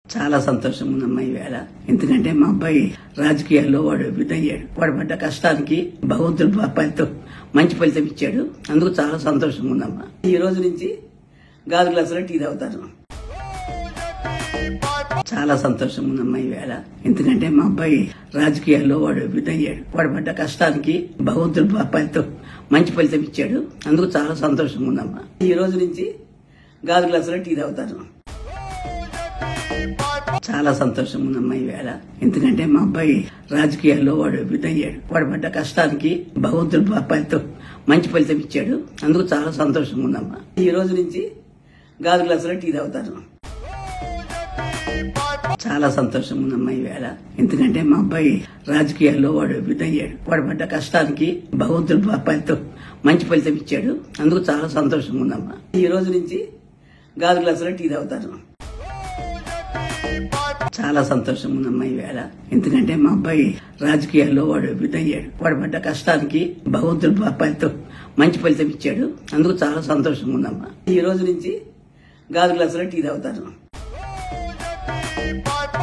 చాలా సంతోషంగా ఉందమ్మా ఈవేళ ఎందుకంటే మా అబ్బాయి రాజకీయాల్లో వాడు విధయ్యాడు వాడు పడ్డ కష్టానికి భగవంతుడు మా అబ్బాయితో మంచి ఫలితం ఇచ్చాడు అందుకు చాలా సంతోషంగా ఉందమ్మా ఈ రోజు నుంచి గాజు గ్లాసులో టీ తాగుతాను చాలా సంతోషంగా ఉందమ్మా ఈవేళ ఎందుకంటే మా అబ్బాయి రాజకీయాల్లో వాడు విధయ్యాడు వాడు పడ్డ కష్టానికి భగవంతుడు మా అబ్బాయితో మంచి ఫలితం ఇచ్చాడు అందుకు చాలా సంతోషంగా ఉందమ్మా ఈ రోజు నుంచి గాజు గ్లాసులో టీ తాగుతాను చాలా సంతోషంగా ఉందమ్మా ఈవేళ ఎందుకంటే మా అబ్బాయి రాజకీయాల్లో వాడు విధయ్యాడు వాడు పడ్డ కష్టానికి భగవంతుడు మా అబ్బాయితో మంచి ఫలితం ఇచ్చాడు అందుకు చాలా సంతోషంగా ఉందమ్మా ఈ రోజు నుంచి గాజు గ్లాసులో టీ తాగుతాను చాలా సంతోషంగా ఉందమ్మా ఈవేళ ఎందుకంటే మా అబ్బాయి రాజకీయాల్లో వాడు విధయ్యాడు వాడు పడ్డ కష్టానికి భగవంతుడు మా అబ్బాయితో మంచి ఫలితం ఇచ్చాడు అందుకు చాలా సంతోషంగా ఉందమ్మా ఈ రోజు నుంచి గాజు గ్లాసులో టీ తాగుతాను చాలా సంతోషంగా ఉందమ్మా ఈవేళ ఎందుకంటే మా అబ్బాయి రాజకీయాల్లో వాడు విధయ్యాడు వాడు పడ్డ కష్టానికి భగవంతుడు మా అబ్బాయితో మంచి ఫలితం ఇచ్చాడు అందుకు చాలా సంతోషంగా ఉందమ్మా ఈ రోజు నుంచి గాజు గ్లాసులో టీ తాగుతాను